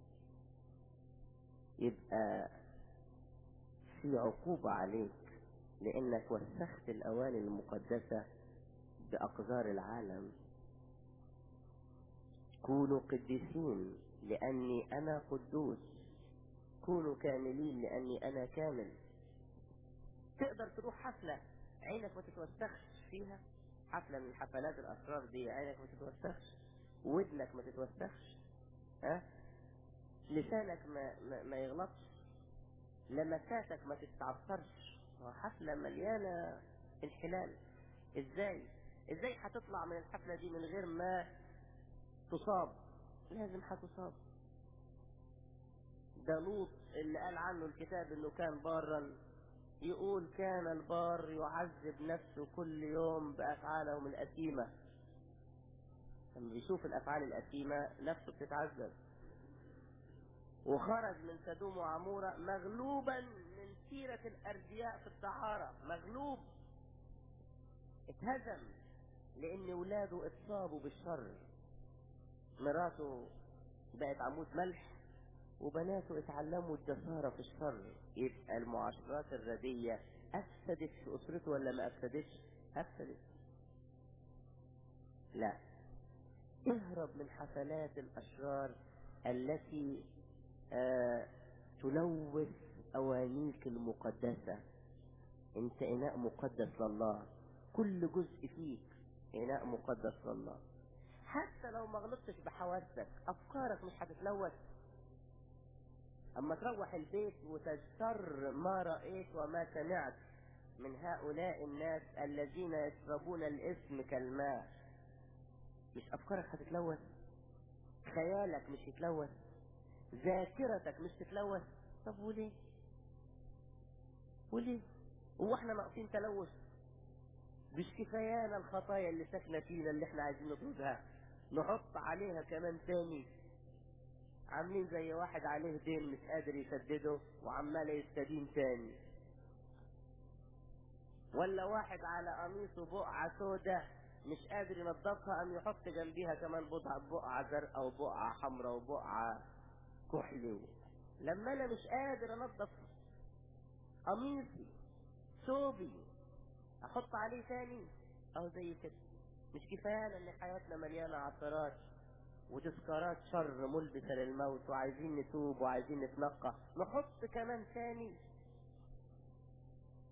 يبقى في عقوبة عليك لأنك وسخت الأواني المقدسة بأقذار العالم كونوا قديسين لأني أنا قدوس كونوا كاملين لأني أنا كامل تقدر تروح حفلة عينك ما تتوسخش فيها حفلة من حفلات الأسرار دي عينك ما تتوسخش ودنك ما تتوسخش ها لسانك ما, ما, ما يغلطش لمساتك ما تتعثرش حفلة مليانة انحلال ازاي ازاي هتطلع من الحفلة دي من غير ما تصاب لازم هتصاب ده لوط اللي قال عنه الكتاب انه كان بارا يقول كان البار يعذب نفسه كل يوم بافعالهم الاثيمة لما بيشوف الافعال الاثيمة نفسه بتتعذب وخرج من سدوم وعمورة مغلوبا من سيرة الأردياء في الدعارة مغلوب اتهزم لأن ولاده اتصابوا بالشر مراته بقت عمود ملح وبناته اتعلموا الجسارة في الشر يبقى المعاشرات الردية أفسدت في أسرته ولا ما أفسدتش؟ أفسدت لا اهرب من حفلات الأشرار التي آه تلوث أوانيك المقدسة انت إناء مقدس لله كل جزء فيك إناء مقدس لله حتى لو ما غلطتش بحواسك أفكارك مش هتتلوث أما تروح البيت وتجتر ما رأيت وما سمعت من هؤلاء الناس الذين يشربون الاسم كالماء مش أفكارك هتتلوث خيالك مش يتلوث ذاكرتك مش تتلوث طب وليه وليه هو احنا ناقصين تلوث مش كفايانا الخطايا اللي ساكنه فينا اللي احنا عايزين نطردها نحط عليها كمان تاني عاملين زي واحد عليه دين مش قادر يسدده وعمال يستدين تاني ولا واحد على قميصه بقعة سودة مش قادر ينظفها قام يحط جنبيها كمان بقعة بقعة زرقاء وبقعة حمراء وبقعة كحلي لما انا مش قادر انظف قميصي ثوبي احط عليه تاني او زي كده مش كفاية ان حياتنا مليانة عثرات وتذكارات شر ملبسة للموت وعايزين نتوب وعايزين نتنقى نحط كمان تاني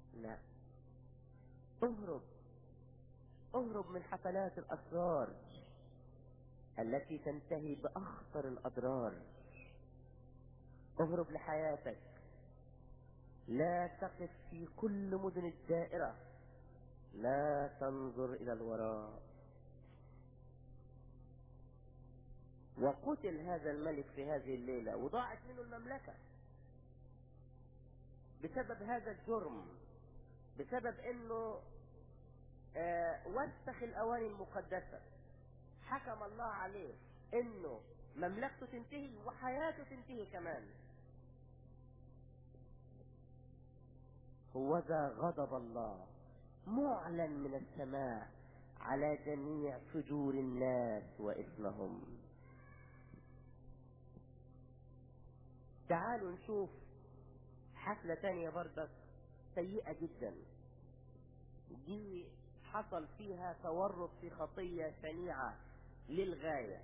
لا اهرب اهرب من حفلات الاسرار التي تنتهي باخطر الاضرار اهرب لحياتك لا تقف في كل مدن الدائرة لا تنظر الى الوراء وقتل هذا الملك في هذه الليلة وضاعت منه المملكة بسبب هذا الجرم بسبب انه آه وسخ الاواني المقدسة حكم الله عليه انه مملكته تنتهي وحياته تنتهي كمان هو ذا غضب الله معلن من السماء على جميع فجور الناس وإثمهم تعالوا نشوف حفلة تانية برضك سيئة جدا دي حصل فيها تورط في خطية شنيعة للغاية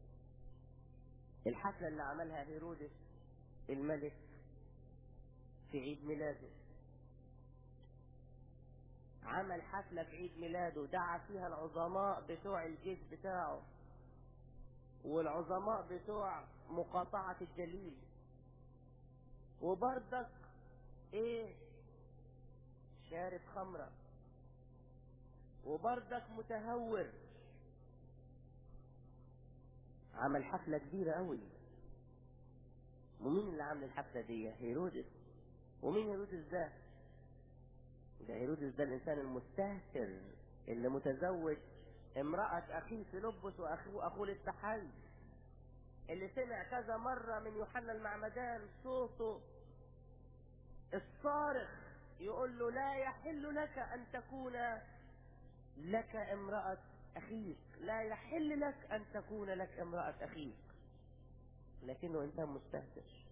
الحفلة اللي عملها هيرودس الملك في عيد ميلاده عمل حفلة في عيد ميلاده دعا فيها العظماء بتوع الجيش بتاعه والعظماء بتوع مقاطعة الجليل وبردك ايه شارب خمرة وبردك متهور عمل حفلة كبيرة قوي ومين اللي عامل الحفلة دي هيرودس ومين هيرودس ده ده هيرودس ده الانسان المستهتر اللي متزوج امرأة اخيه فيلبس واخوه اخوه للتحل اللي سمع كذا مرة من يوحنا المعمدان صوته الصارخ يقول له لا يحل لك ان تكون لك امرأة اخيك لا يحل لك ان تكون لك امرأة اخيك لكنه انسان مستهتر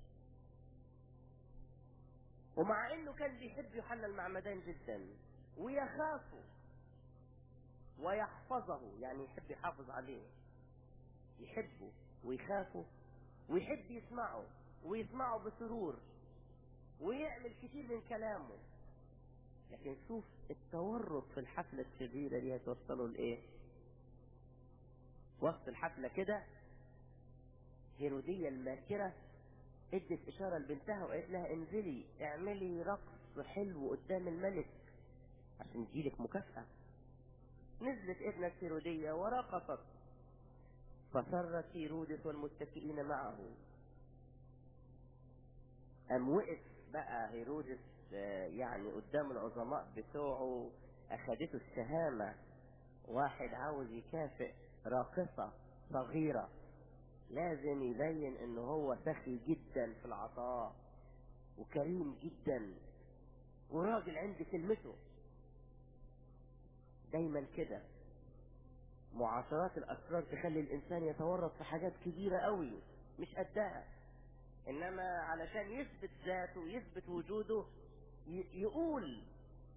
ومع انه كان بيحب يوحنا المعمدان جدا ويخافه ويحفظه يعني يحب يحافظ عليه يحبه ويخافه ويحب يسمعه ويسمعه بسرور ويعمل كتير من كلامه لكن شوف التورط في الحفلة الشريرة دي هتوصله لإيه؟ وسط الحفلة كده هيرودية الماكرة ادت اشارة لبنتها وقالت لها انزلي اعملي رقص حلو قدام الملك عشان يجيلك مكافأة نزلت ابنة هيرودية ورقصت فسرت هيرودس والمتكئين معه أم وقف بقى هيرودس يعني قدام العظماء بتوعه أخدته الشهامة واحد عاوز يكافئ راقصة صغيرة لازم يبين ان هو سخي جدا في العطاء وكريم جدا وراجل عند كلمته دايما كده معاشرات الاسرار تخلي الانسان يتورط في حاجات كبيرة قوي مش قدها انما علشان يثبت ذاته ويثبت وجوده يقول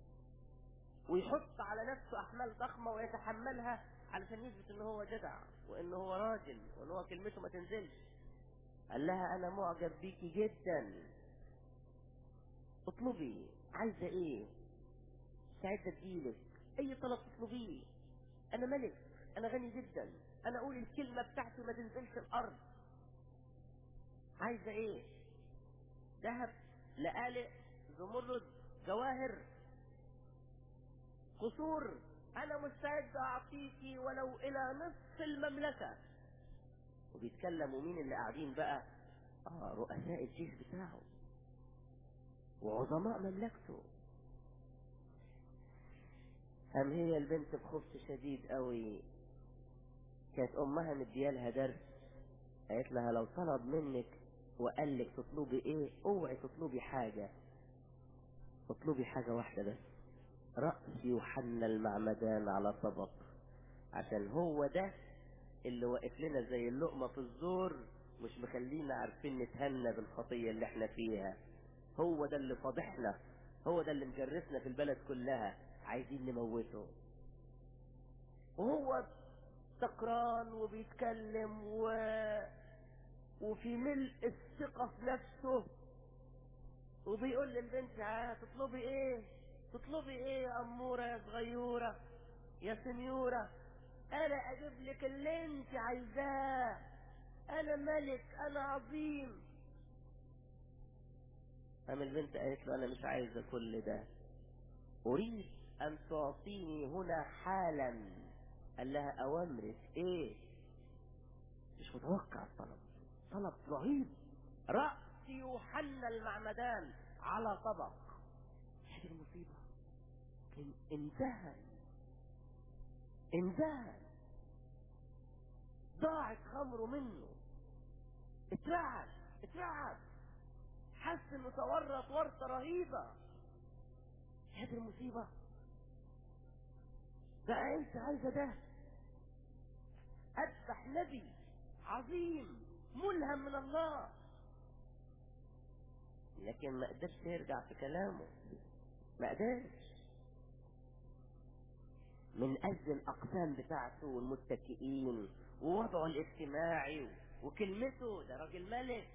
ويحط على نفسه احمال ضخمة ويتحملها علشان يثبت ان هو جدع وان هو راجل وان هو كلمته ما تنزلش قال لها انا معجب بيكي جدا اطلبي عايزه ايه سعيد اديلك اي طلب تطلبيه انا ملك انا غني جدا انا اقول الكلمه بتاعتي ما تنزلش الارض عايزه ايه ذهب لآلئ زمرد جواهر قصور انا مستعد اعطيكي ولو الى نصف المملكة وبيتكلموا مين اللي قاعدين بقى اه رؤساء الجيش بتاعه وعظماء مملكته أم هي البنت بخبث شديد قوي كانت أمها مديالها درس قالت لها لو طلب منك وقال لك تطلبي ايه اوعي تطلبي حاجة اطلبي حاجة واحدة بس رأس يوحنا المعمدان على طبق عشان هو ده اللي واقف لنا زي اللقمة في الزور مش مخلينا عارفين نتهنى بالخطية اللي احنا فيها هو ده اللي فضحنا هو ده اللي مجرسنا في البلد كلها عايزين نموته وهو سكران وبيتكلم و... وفي ملء الثقة في نفسه وبيقول للبنت هتطلبي ايه تطلبي ايه يا اموره يا صغيوره يا سنيوره انا اجيب لك اللي انت عايزاه انا ملك انا عظيم قام البنت قالت له انا مش عايزه كل ده اريد ان تعطيني هنا حالا قال لها اوامرك ايه مش متوقع الطلب طلب رهيب رأس يوحنا المعمدان على طبق هذه المصيبة ان- انتهى انتهى ضاعت خمره منه اترعب اترعب حس انه تورط ورطة رهيبة هذه المصيبة ده انت عايزة ده اذبح نبي عظيم ملهم من الله لكن ما قدرش يرجع في كلامه ما قدرش من أجل الأقسام بتاعته والمتكئين ووضعه الاجتماعي وكلمته ده راجل ملك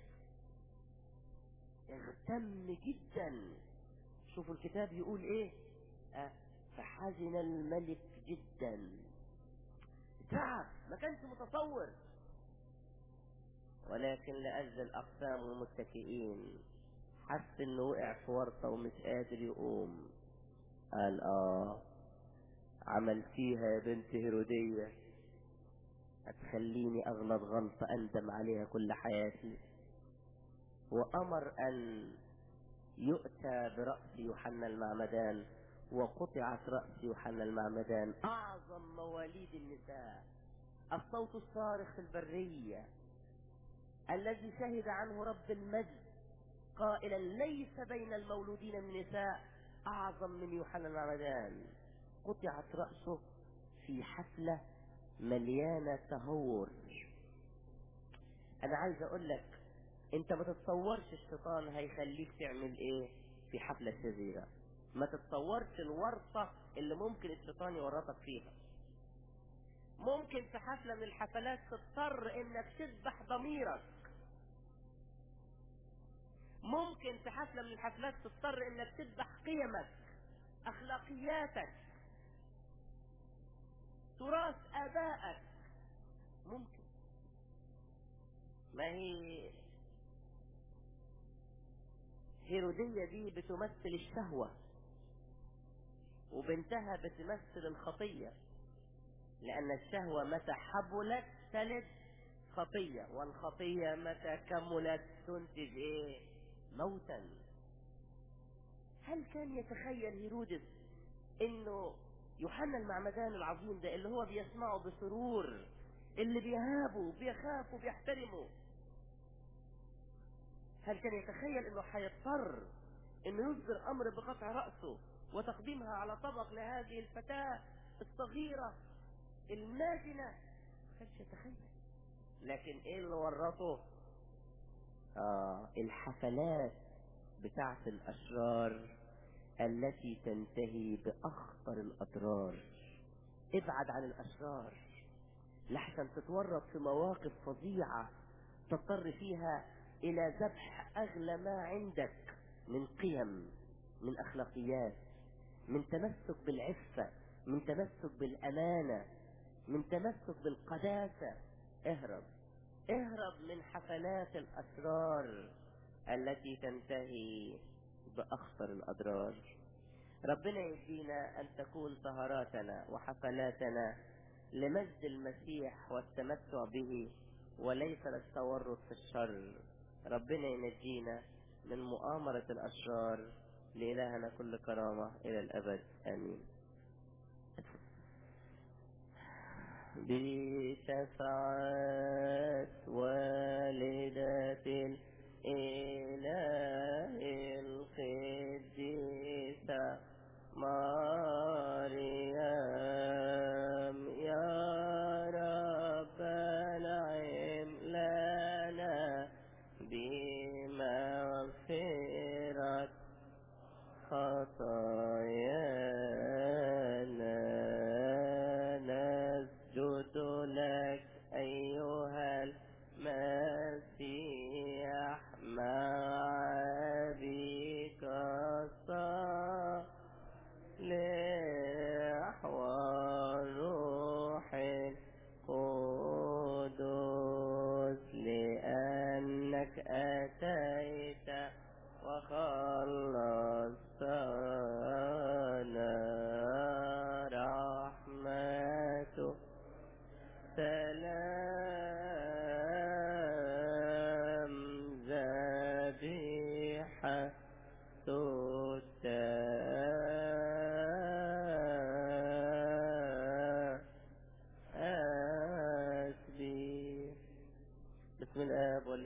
اهتم جدا شوفوا الكتاب يقول ايه أه فحزن الملك جدا تعب ما كانش متصور ولكن لأجل الأقسام والمتكئين حس انه وقع في ورطة ومش قادر يقوم قال اه عملتيها يا بنت هيرودية هتخليني اغلط غلطة اندم عليها كل حياتي وامر ان يؤتى برأس يوحنا المعمدان وقطعت رأس يوحنا المعمدان اعظم مواليد النساء الصوت الصارخ في البرية الذي شهد عنه رب المجد قائلا ليس بين المولودين من نساء اعظم من يوحنا المعمدان قطعت رأسه في حفلة مليانة تهور انا عايز اقول لك انت ما تتصورش الشيطان هيخليك تعمل ايه في حفلة شريرة ما تتصورش الورطة اللي ممكن الشيطان يورطك فيها ممكن في حفلة من الحفلات تضطر انك تذبح ضميرك ممكن في حفلة من الحفلات تضطر انك تذبح قيمك اخلاقياتك تراث ابائك ممكن ما هي هيرودية دي بتمثل الشهوة وبنتها بتمثل الخطية لأن الشهوة متى حبلت تلد خطية والخطية متى كملت تنتج ايه موتا هل كان يتخيل هيرودس انه يوحنا المعمدان العظيم ده اللي هو بيسمعه بسرور اللي بيهابه بيخافه بيحترمه هل كان يتخيل انه هيضطر انه يصدر امر بقطع رأسه وتقديمها على طبق لهذه الفتاة الصغيرة الماجنة ما كانش يتخيل لكن ايه اللي ورطه آه الحفلات بتاعت الاشرار التي تنتهي باخطر الاضرار ابعد عن الاشرار لحسن تتورط في مواقف فظيعة تضطر فيها الى ذبح اغلى ما عندك من قيم من اخلاقيات من تمسك بالعفة من تمسك بالامانة من تمسك بالقداسة اهرب اهرب من حفلات الاسرار التي تنتهي باخطر الاضرار ربنا يدينا ان تكون سهراتنا وحفلاتنا لمجد المسيح والتمتع به وليس للتورط في الشر ربنا ينجينا من مؤامرة الأشرار لإلهنا كل كرامة إلى الأبد آمين بشفاعة والدة الإله القديسة مريم يا رب نعم لنا بمغفرة خطايانا نسجد لك أيها المسيح مع بك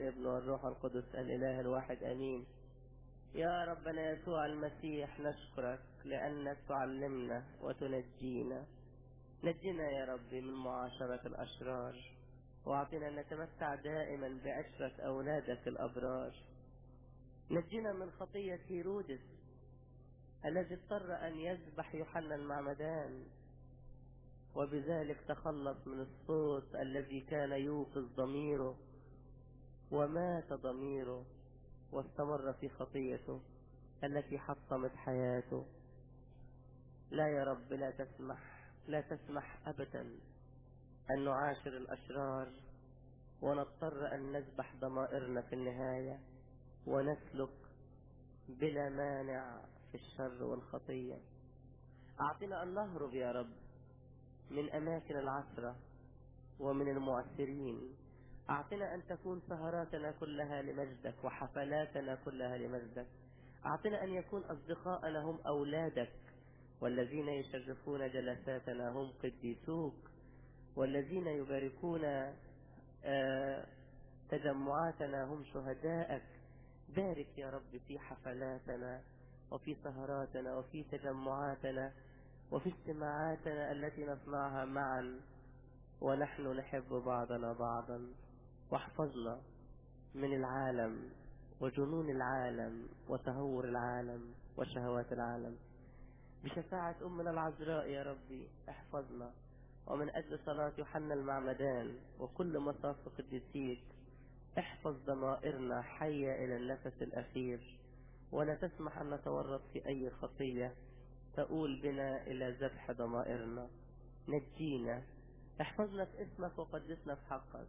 والابن والروح القدس الإله الواحد أمين يا ربنا يسوع المسيح نشكرك لأنك تعلمنا وتنجينا نجنا يا ربي من معاشرة الأشرار واعطنا أن نتمتع دائما بعشرة أولادك الأبرار نجنا من خطية هيرودس الذي اضطر أن يذبح يوحنا المعمدان وبذلك تخلص من الصوت الذي كان يوقظ ضميره ومات ضميره واستمر في خطيته التي حطمت حياته لا يا رب لا تسمح لا تسمح أبدا أن نعاشر الأشرار ونضطر أن نذبح ضمائرنا في النهاية ونسلك بلا مانع في الشر والخطية أعطنا أن نهرب يا رب من أماكن العثرة ومن المؤثرين أعطنا أن تكون سهراتنا كلها لمجدك وحفلاتنا كلها لمجدك أعطنا أن يكون أصدقاءنا هم أولادك والذين يشرفون جلساتنا هم قديسوك والذين يباركون آه تجمعاتنا هم شهدائك بارك يا رب في حفلاتنا وفي سهراتنا وفي تجمعاتنا وفي اجتماعاتنا التي نصنعها معا ونحن نحب بعضنا بعضا واحفظنا من العالم وجنون العالم وتهور العالم وشهوات العالم بشفاعة أمنا العذراء يا ربي احفظنا ومن أجل صلاة يوحنا المعمدان وكل مصاف قديسيك احفظ ضمائرنا حية إلى النفس الأخير ولا تسمح أن نتورط في أي خطية تؤول بنا إلى ذبح ضمائرنا نجينا احفظنا في اسمك وقدسنا في حقك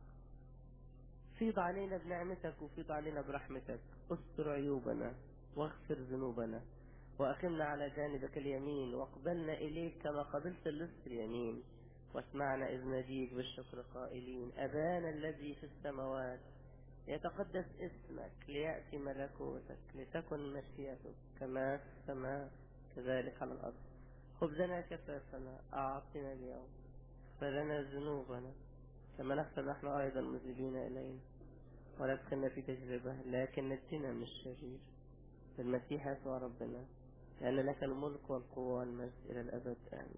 فيض علينا بنعمتك وفيض علينا برحمتك استر عيوبنا واغفر ذنوبنا وأقمنا على جانبك اليمين واقبلنا إليك كما قبلت اللص اليمين واسمعنا إذ نديك بالشكر قائلين أبانا الذي في السماوات يتقدس اسمك ليأتي ملكوتك لتكن مشيئتك كما في السماء كذلك على الأرض خبزنا كفافنا أعطنا اليوم فلنا ذنوبنا كما نغفر نحن أيضا مذنبين إلينا ولا تدخلنا في تجربة لكن نجنا من الشرير بالمسيح يسوع ربنا لأن لك الملك والقوة والمجد إلى الأبد آمين